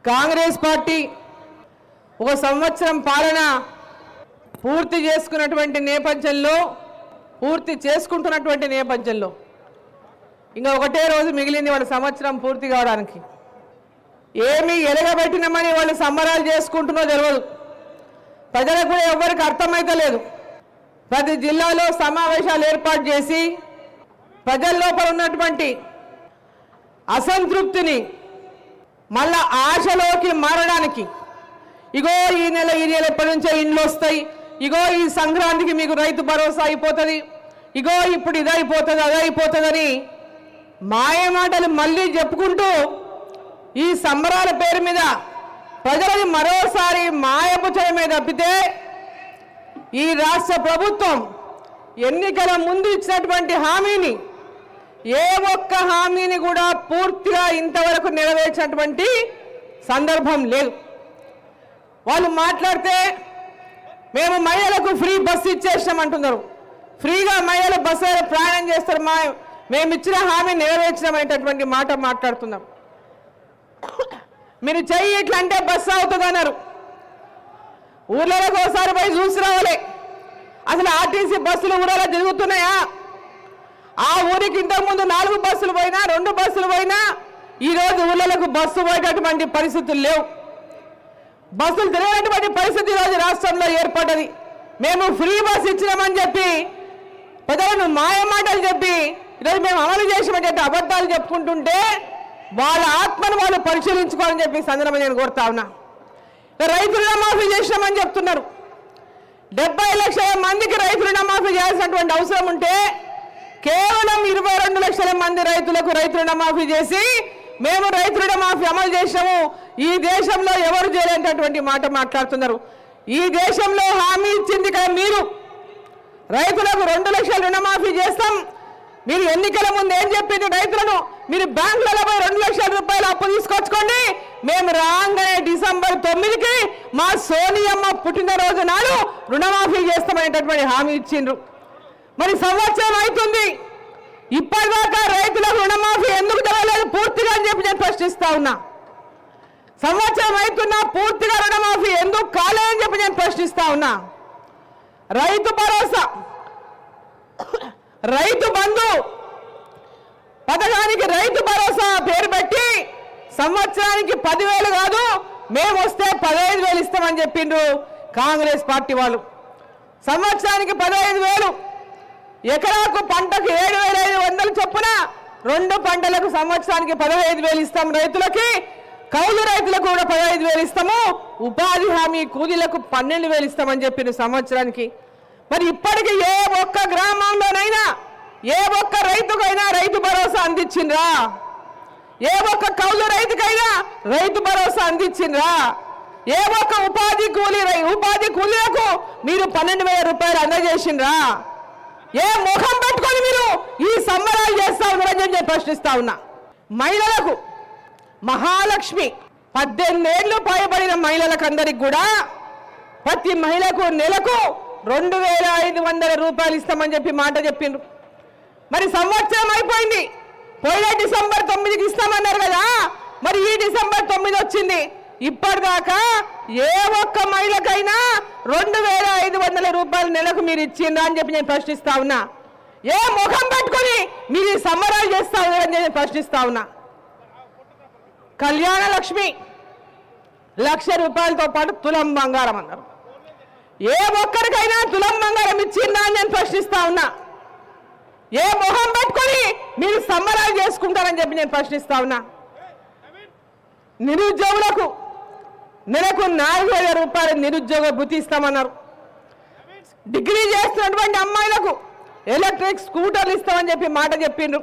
Congress party ఒక సంవత్సరం పాలన పూర్తి చేసుకున్నటువంటి నేపథ్యంలో పూర్తి చేసుకుంటున్నటువంటి నేపథ్యంలో ఇంకా ఒకటే రోజు మిగిలింది వాళ్ళ సంవత్సరం పూర్తి కావడానికి ఏమి ఎలగబెట్టినామని వాళ్ళు సంబరాలు చేసుకుంటున్నో తెలియదు ప్రజలకు కూడా ఎవరికి అర్థమైతలేదు ప్రతి జిల్లాలో సమావేశాలు ఏర్పాటు చేసి ప్రజల లోపల ఉన్నటువంటి అసంతృప్తిని మళ్ళా ఆశలోకి మారడానికి ఇగో ఈ నెల ఈ నెల ఎప్పటి నుంచో ఇండ్లు వస్తాయి ఇగో ఈ సంక్రాంతికి మీకు రైతు భరోసా అయిపోతుంది ఇగో ఇప్పుడు ఇది అయిపోతుంది అది అయిపోతుందని మాయ మాటలు మళ్ళీ చెప్పుకుంటూ ఈ సంబరాల పేరు మీద ప్రజలని మరోసారి మాయపుచ్చడమే తప్పితే ఈ రాష్ట్ర ప్రభుత్వం ఎన్నికల ముందు ఇచ్చినటువంటి హామీని ఏ ఒక్క హామీని కూడా పూర్తిగా ఇంతవరకు నెరవేర్చినటువంటి సందర్భం లేదు వాళ్ళు మాట్లాడితే మేము మహిళలకు ఫ్రీ బస్సు ఇచ్చేసామంటున్నారు ఫ్రీగా మహిళలు బస్సు ప్రయాణం చేస్తారు మా మేము ఇచ్చిన హామీ నెరవేర్చినామనేటటువంటి మాట మాట్లాడుతున్నాం మీరు చెయ్యి ఇట్లా అంటే బస్సు అవుతుంది అన్నారు ఊర్లలో ఒకసారి పోయి చూసి రావాలి అసలు ఆర్టీసీ బస్సులు ఊరలో తిరుగుతున్నాయా ఆ ఊరికి ఇంతకుముందు నాలుగు బస్సులు పోయినా రెండు బస్సులు పోయినా ఈ రోజు ఊళ్ళలకు బస్సు పోయేటటువంటి పరిస్థితులు లేవు బస్సులు తిరగనటువంటి పరిస్థితి ఈరోజు రాష్ట్రంలో ఏర్పడ్డది మేము ఫ్రీ బస్ ఇచ్చినామని చెప్పి ప్రజలను మాయ మాటలు చెప్పి ఈరోజు మేము అమలు చేసామని చెప్పి అబద్ధాలు చెప్పుకుంటుంటే వాళ్ళ ఆత్మను వాళ్ళు పరిశీలించుకోవాలని చెప్పి ఈ సందర్భంగా నేను కోరుతా ఉన్నా రైతు రుణమాఫీ చేసినామని చెప్తున్నారు డెబ్బై లక్షల మందికి రైతు రుణమాఫీ చేయాల్సినటువంటి అవసరం ఉంటే కేవలం ఇరవై రెండు లక్షల మంది రైతులకు రైతు రుణమాఫీ చేసి మేము రైతు రుణమాఫీ అమలు చేసాము ఈ దేశంలో ఎవరు చేయలేనటువంటి మాట మాట్లాడుతున్నారు ఈ దేశంలో హామీ ఇచ్చింది కదా మీరు రైతులకు రెండు లక్షల రుణమాఫీ చేస్తాం మీరు ఎన్నికల ముందు ఏం చెప్పింది రైతులను మీరు బ్యాంకులలో పోయి రెండు లక్షల రూపాయలు అప్పు తీసుకొచ్చుకోండి మేము రాగానే డిసెంబర్ తొమ్మిదికి మా సోనియమ్మ పుట్టినరోజు నాడు రుణమాఫీ చేస్తామనేటటువంటి హామీ ఇచ్చిండ్రు మరి సంవత్సరం అవుతుంది ఇప్పటిదాకా రైతులకు రుణమాఫీ ఎందుకు జరగలేదు పూర్తిగా అని చెప్పి నేను ప్రశ్నిస్తా ఉన్నా సంవత్సరం అవుతున్నా పూర్తిగా రుణమాఫీ ఎందుకు కాలేదని చెప్పి నేను ప్రశ్నిస్తా ఉన్నా రైతు భరోసా రైతు బంధు పథకానికి రైతు భరోసా పేరు పెట్టి సంవత్సరానికి పదివేలు కాదు మేము వస్తే పదహైదు వేలు ఇస్తామని చెప్పిండ్రు కాంగ్రెస్ పార్టీ వాళ్ళు సంవత్సరానికి పదహైదు వేలు ఎకరాకు పంటకు ఏడు వేల ఐదు వందలు చొప్పున రెండు పంటలకు సంవత్సరానికి పదహైదు వేలు ఇస్తాం రైతులకి కౌలు రైతులకు కూడా పదహైదు వేలు ఇస్తాము ఉపాధి హామీ కూలీలకు పన్నెండు వేలు ఇస్తామని చెప్పిండు సంవత్సరానికి మరి ఇప్పటికి ఏ ఒక్క గ్రామంలోనైనా ఏ ఒక్క రైతుకైనా రైతు భరోసా అందించిండ్రా ఏ ఒక్క కౌలు రైతుకైనా రైతు భరోసా అందించిండ్రా ఏ ఒక్క ఉపాధి కూలీ రై- ఉపాధి కూలీలకు మీరు పన్నెండు వేల రూపాయలు అందజేసిండ్రా ఏ ముఖం పెట్టుకొని మీరు ఈ సంబరాలు చేస్తా ఉన్నారని చెప్పి నేను ప్రశ్నిస్తా ఉన్నా మహిళలకు మహాలక్ష్మి పద్దెనిమిది ఏళ్ళు పైబడిన మహిళలకు అందరికి కూడా ప్రతి మహిళకు నెలకు రెండు వేల ఐదు వందల రూపాయలు ఇస్తామని చెప్పి మాట చెప్పిండ్రు మరి సంవత్సరం అయిపోయింది పోయిన డిసెంబర్ తొమ్మిదికి ఇస్తామన్నారు కదా మరి ఈ డిసెంబర్ తొమ్మిది వచ్చింది ఇప్పటిదాకా ఏ ఒక్క మహిళకైనా రెండు వేల ఐదు వందల రూపాయలు నెలకు మీరు ఇచ్చిండ్రా అని చెప్పి నేను ప్రశ్నిస్తా ఉన్నా ఏ ముఖం పెట్టుకొని మీరు ఈ సంబరాలు చేస్తా ఉన్నారని నేను ప్రశ్నిస్తా ఉన్నా కళ్యాణ లక్ష్మి లక్ష రూపాయలతో పాటు తులం బంగారం అన్నారు ఏ ఒక్కరికైనా తులం బంగారం ఇచ్చిందా అని నేను ప్రశ్నిస్తా ఉన్నా ఏ మొహం పెట్టుకొని మీరు సంబరాలు చేసుకుంటారని చెప్పి నేను ప్రశ్నిస్తా ఉన్నా నిరుద్యోగులకు నెలకు నాలుగు వేల రూపాయల నిరుద్యోగ భృతి ఇస్తామన్నారు డిగ్రీ చేస్తున్నటువంటి అమ్మాయిలకు ఎలక్ట్రిక్ స్కూటర్లు ఇస్తామని చెప్పి మాట చెప్పిండ్రు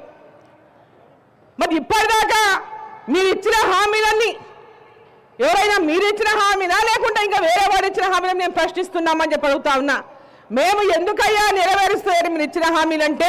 మరి ఇప్పటిదాకా మీరు ఇచ్చిన హామీలన్నీ ఎవరైనా మీరు ఇచ్చిన హామీనా లేకుంటే ఇంకా వేరే వాడు ఇచ్చిన హామీని మేము ప్రశ్నిస్తున్నామని చెప్పి అడుగుతా ఉన్నా మేము ఎందుకయ్యా నెరవేరుస్తారు మీరు ఇచ్చిన హామీలంటే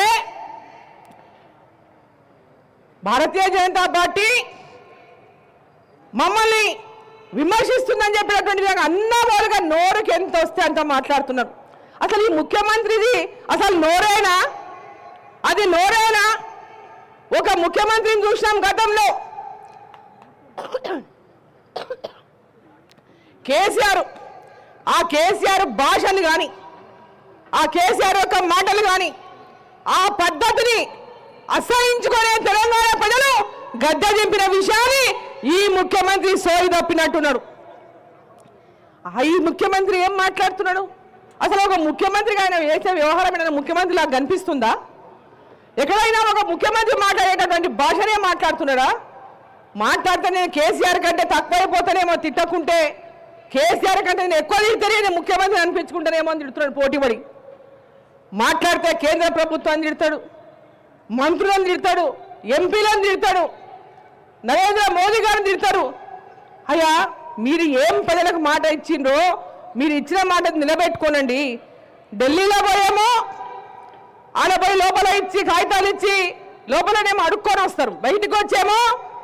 భారతీయ జనతా పార్టీ మమ్మల్ని విమర్శిస్తుందని చెప్పినటువంటి విధంగా అన్న వాళ్ళుగా నోరుకి ఎంత వస్తే అంత మాట్లాడుతున్నారు అసలు ఈ ముఖ్యమంత్రిది అసలు నోరేనా అది నోరేనా ఒక ముఖ్యమంత్రిని చూసినాం గతంలో కేసీఆర్ ఆ కేసీఆర్ భాషలు కానీ ఆ కేసీఆర్ యొక్క మాటలు కానీ ఆ పద్ధతిని అసహించుకునే తెలంగాణ ప్రజలు గద్దె దింపిన విషయాన్ని ఈ ముఖ్యమంత్రి సోయి తప్పినట్టున్నాడు ఆ ఈ ముఖ్యమంత్రి ఏం మాట్లాడుతున్నాడు అసలు ఒక ముఖ్యమంత్రిగా ఆయన వేసే వ్యవహారం ఏదైనా ముఖ్యమంత్రి లాగా కనిపిస్తుందా ఎక్కడైనా ఒక ముఖ్యమంత్రి మాట్లాడేటటువంటి భాషనే మాట్లాడుతున్నాడా మాట్లాడితే నేను కేసీఆర్ కంటే తక్కువైపోతానేమో తిట్టకుంటే కేసీఆర్ కంటే నేను ఎక్కువ తిడితేనే నేను ముఖ్యమంత్రి అనిపించుకుంటానేమో అని తిడుతున్నాడు పోటీపడి మాట్లాడితే కేంద్ర ప్రభుత్వాన్ని తిడతాడు మంత్రులను తిడతాడు ఎంపీలను తిడతాడు నరేంద్ర మోదీ గారిని తిడతారు అయ్యా మీరు ఏం ప్రజలకు మాట ఇచ్చిండ్రో మీరు ఇచ్చిన మాట నిలబెట్టుకోనండి ఢిల్లీలో పోయేమో ఆడ పోయి లోపల ఇచ్చి కాగితాలు ఇచ్చి లోపలనేమో అడుక్కొని వస్తారు బయటకు వచ్చేమో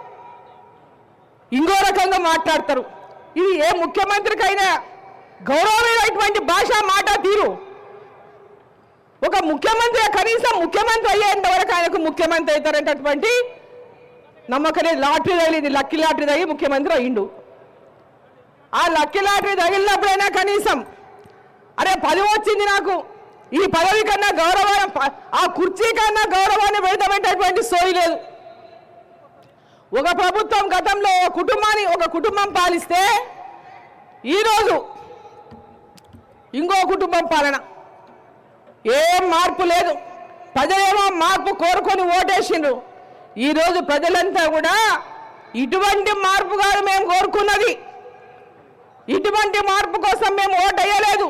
ఇంకో రకంగా మాట్లాడతారు ఇది ఏ ముఖ్యమంత్రికైనా గౌరవమైనటువంటి భాష మాట తీరు ఒక ముఖ్యమంత్రి కనీసం ముఖ్యమంత్రి అయ్యేంత వరకు ఆయనకు ముఖ్యమంత్రి అవుతారనేటటువంటి నమ్మకనే లాటరీ తగిలింది లక్కీ లాటరీ తగిలి ముఖ్యమంత్రి అయ్యిండు ఆ లక్కీ లాటరీ తగిలినప్పుడైనా కనీసం అరే పదవి వచ్చింది నాకు ఈ పదవి కన్నా గౌరవం ప- ఆ కుర్చీ కన్నా గౌరవాన్ని పెడతామనేటటువంటి సోయి లేదు ఒక ప్రభుత్వం గతంలో ఒక కుటుంబాన్ని ఒక కుటుంబం పాలిస్తే ఈరోజు ఇంకో కుటుంబం పాలన ఏం మార్పు లేదు ప్రజలేమో మార్పు కోరుకొని ఓటేసిండ్రు ఈరోజు ప్రజలంతా కూడా ఇటువంటి మార్పు కాదు మేము కోరుకున్నది ఇటువంటి మార్పు కోసం మేము ఓటేయలేదు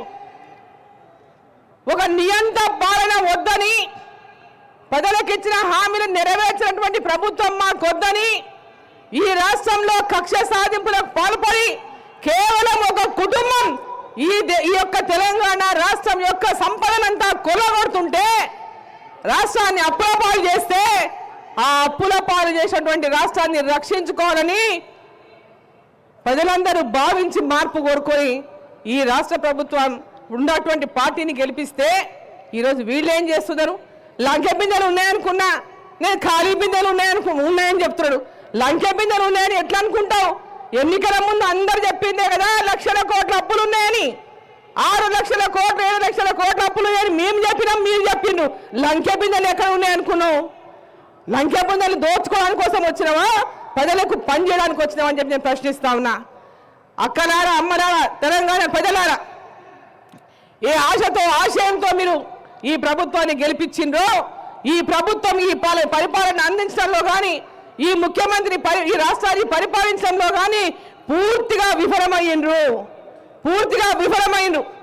ఒక నియంత పాలన వద్దని ప్రజలకు ఇచ్చిన హామీలు నెరవేర్చినటువంటి ప్రభుత్వం మాకొద్దని ఈ రాష్ట్రంలో కక్ష సాధింపులకు పాల్పడి కేవలం ఒక కుటుంబం ఈ దే- ఈ యొక్క తెలంగాణ రాష్ట్రం యొక్క సంపదనంతా కొలగొడుతుంటే రాష్ట్రాన్ని అప్పుల పాలు చేస్తే ఆ అప్పుల పాలు చేసినటువంటి రాష్ట్రాన్ని రక్షించుకోవాలని ప్రజలందరూ భావించి మార్పు కోరుకొని ఈ రాష్ట్ర ప్రభుత్వం ఉన్నటువంటి పార్టీని గెలిపిస్తే ఈరోజు వీళ్ళు ఏం చేస్తున్నారు లంకె బిందెలు ఉన్నాయనుకున్నా నేను ఖాళీ బిందెలు ఉన్నాయనుకు ఉన్నాయని చెప్తున్నాడు లంకె బిందెలు ఉన్నాయని ఎట్లా అనుకుంటావు ఎన్నికల ముందు అందరు చెప్పిందే కదా లక్షల కోట్ల అప్పులు ఉన్నాయని ఆరు లక్షల కోట్లు ఏడు లక్షల కోట్ల అప్పులు ఉన్నాయని మేము చెప్పినాం మీరు చెప్పిండ్రు లంకె బిందెలు ఎక్కడ ఉన్నాయనుకున్నావు లంకె బిందెలు దోచుకోవడానికి కోసం వచ్చినావా ప్రజలకు పని చేయడానికి వచ్చినావా అని చెప్పి నేను ప్రశ్నిస్తా ఉన్నా అక్కలారా అమ్మలారా తెలంగాణ ప్రజలారా ఏ ఆశతో ఆశయంతో మీరు ఈ ప్రభుత్వాన్ని గెలిపించిండ్రో ఈ ప్రభుత్వం ఈ పాల- పరిపాలన అందించడంలో కానీ ఈ ముఖ్యమంత్రి పరి- ఈ రాష్ట్రాన్ని పరిపాలించడంలో కానీ పూర్తిగా విఫలమయ్యిండ్రు పూర్తిగా విఫలమైండ్రు